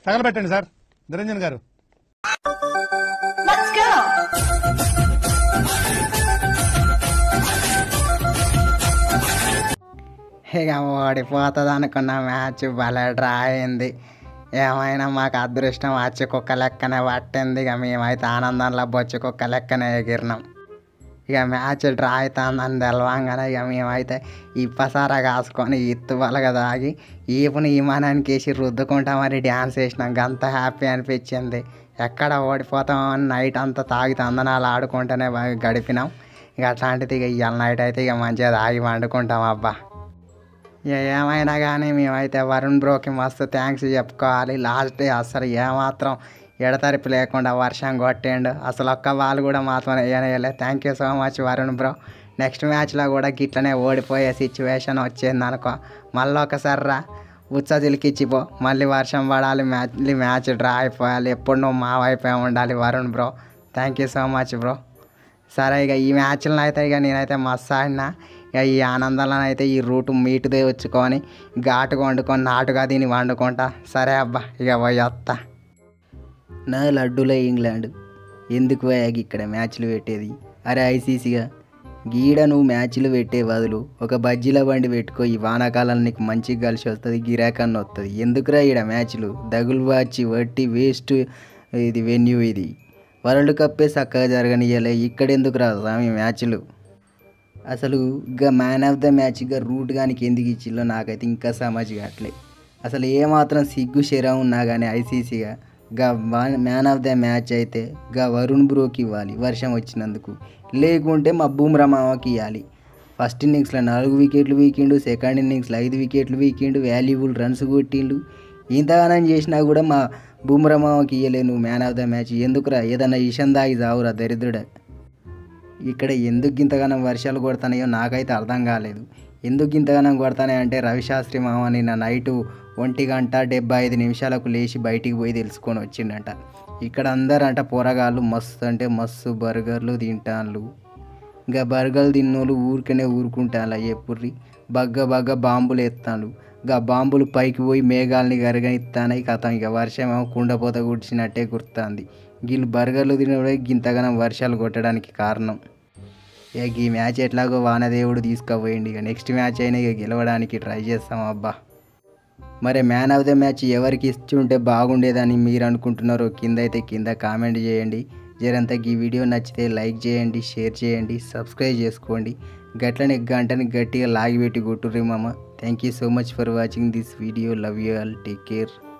తగలబెట్టండి sir Niranjan గారు Let's go! ఇక ఓడిపోతుంది అనుకున్న మ్యాచ్ భలే డ్రా అయింది ఏమైనా మాకు అదృష్టం వచ్చి కుక్క లెక్కనే పట్టింది ఇక మేమైతే ఆనందంలో బొచ్చి కుక్క లెక్కనే ఎగిరినాం ఇక మ్యాచ్ డ్రా అవుతుందని తెలవంగానే ఇక మేమైతే ఇప్పసారా కాసుకొని ఇత్తు బలగా తాగి ఈపుని ఈమానానికి వేసి రుద్దుకుంటా మరి డ్యాన్స్ వేసినాం అంత హ్యాపీ అనిపించింది ఎక్కడ ఓడిపోతామని నైట్ అంతా తాగి తందనాలు ఆడుకుంటూనే బాగా గడిపినాం ఇక అట్లాంటిది ఇక ఇవాళ నైట్ అయితే ఇక మంచిగా తాగి వండుకుంటాం అబ్బా ఇక ఏమైనా కానీ మేమైతే వరుణ్ బ్రోకి మస్తు థ్యాంక్స్ చెప్పుకోవాలి లాస్ట్ డే అసలు ఏమాత్రం ఎడతరిపి లేకుండా వర్షం కొట్టిండు అసలు ఒక్క వాళ్ళు కూడా మాత్రం వేయలే thank you so much Varun bro next మ్యాచ్లో కూడా గిట్లనే ఓడిపోయే సిచ్యువేషన్ వచ్చింది అనుకో మళ్ళీ ఒకసారి రా ఉత్స చిలికిచ్చిపో మళ్ళీ వర్షం పడాలి మ్యాచ్ మళ్ళీ మ్యాచ్ డ్రా అయిపోయాలి ఎప్పుడు నువ్వు మా వైపే ఉండాలి Varun bro thank you so much bro సరే ఇక ఈ మ్యాచ్లను అయితే ఇక నేనైతే మస్తు ఆడినా ఇక ఈ ఆనందంలో అయితే ఈ రూట్ మీటు తెచ్చుకొని ఘాటుగా వండుకొని నాటుగా దీన్ని వండుకుంటా సరే అబ్బా ఇక పోయి వస్తా నా లడ్డులే ఇంగ్లాండ్ ఎందుకు పోయాగి ఇక్కడ మ్యాచ్లు పెట్టేది అరే ఐసీసీగా గీడ నువ్వు మ్యాచ్లు పెట్టే బదులు ఒక బజ్జీల బండి పెట్టుకో ఈ వానాకాలం నీకు మంచిగా కలిసి వస్తుంది గిరాకన్న వస్తుంది ఎందుకురా ఈడ మ్యాచ్లు దగులు బాచి వట్టి వేస్ట్ ఇది వెన్యూ ఇది వరల్డ్ కప్పే చక్కగా జరగనియలే ఇక్కడ ఎందుకు రాదు స్వామి మ్యాచ్లు అసలు ఇక మ్యాన్ ఆఫ్ ద మ్యాచ్ ఇక రూట్ గానికి ఎందుకు ఇచ్చిల్లో నాకైతే ఇంకా సమాజ్ కావట్లే అసలు ఏమాత్రం సిగ్గు శరం ఉన్నా కానీ ఐసీసీగా గా మ్యాన్ ఆఫ్ ద మ్యాచ్ అయితే గా వరుణ్ బ్రోకి ఇవ్వాలి వర్షం వచ్చినందుకు లేకుంటే మా బూమ్రా మామకి ఇవ్వాలి ఫస్ట్ ఇన్నింగ్స్లో నాలుగు వికెట్లు వీకిండు సెకండ్ ఇన్నింగ్స్లో ఐదు వికెట్లు వీకిండు వాల్యుబుల్ రన్స్ కొట్టిండు ఇంతగానం చేసినా కూడా మా బూమ్రా మామకి ఇవ్వలే నువ్వు మ్యాన్ ఆఫ్ ద మ్యాచ్ ఎందుకురా ఏదన్నా ఇషం దాగి చావురా దరిద్రుడా ఇక్కడ ఎందుకు ఇంతగానం వర్షాలు కొడతానాయో నాకైతే అర్థం కాలేదు ఎందుకు ఇంతగానం కొడతానే అంటే రవిశాస్త్రి మామ నిన్న నైటు ఒంటి గంట డెబ్బై ఐదు నిమిషాలకు లేచి బయటికి పోయి తెలుసుకొని వచ్చిండంట ఇక్కడ అందరూ అంట పోరగాళ్ళు మస్తు అంటే మస్తు బర్గర్లు తింటాళ్ళు ఇంకా బర్గర్లు తిన్నోళ్ళు ఊరికనే ఊరుకుంటాను ఎప్పుర్రి బగ్గ బగ్గ బాంబులు ఎత్తాను ఇంకా బాంబులు పైకి పోయి మేఘాలని గరగనిస్తాను కథ ఇక వర్షం ఏమో కుండపోత గుడిచినట్టే గుర్తుంది వీళ్ళు బర్గర్లు తినడే గింతగానం వర్షాలు కొట్టడానికి కారణం ఇక ఈ మ్యాచ్ ఎట్లాగో వానదేవుడు తీసుకుపోయింది ఇక నెక్స్ట్ మ్యాచ్ అయినా ఇక గెలవడానికి ట్రై చేస్తాం అబ్బా మరి మ్యాన్ ఆఫ్ ద మ్యాచ్ ఎవరికి ఇచ్చి ఉంటే బాగుండేదని మీరు అనుకుంటున్నారో కింద అయితే కింద కామెంట్ చేయండి జరంతా ఈ వీడియో నచ్చితే లైక్ చేయండి షేర్ చేయండి సబ్స్క్రైబ్ చేసుకోండి గట్లనే గంటని గట్టిగా లాగిపెట్టి కొట్టుర్రి మామ thank you so much for watching this video love you all take care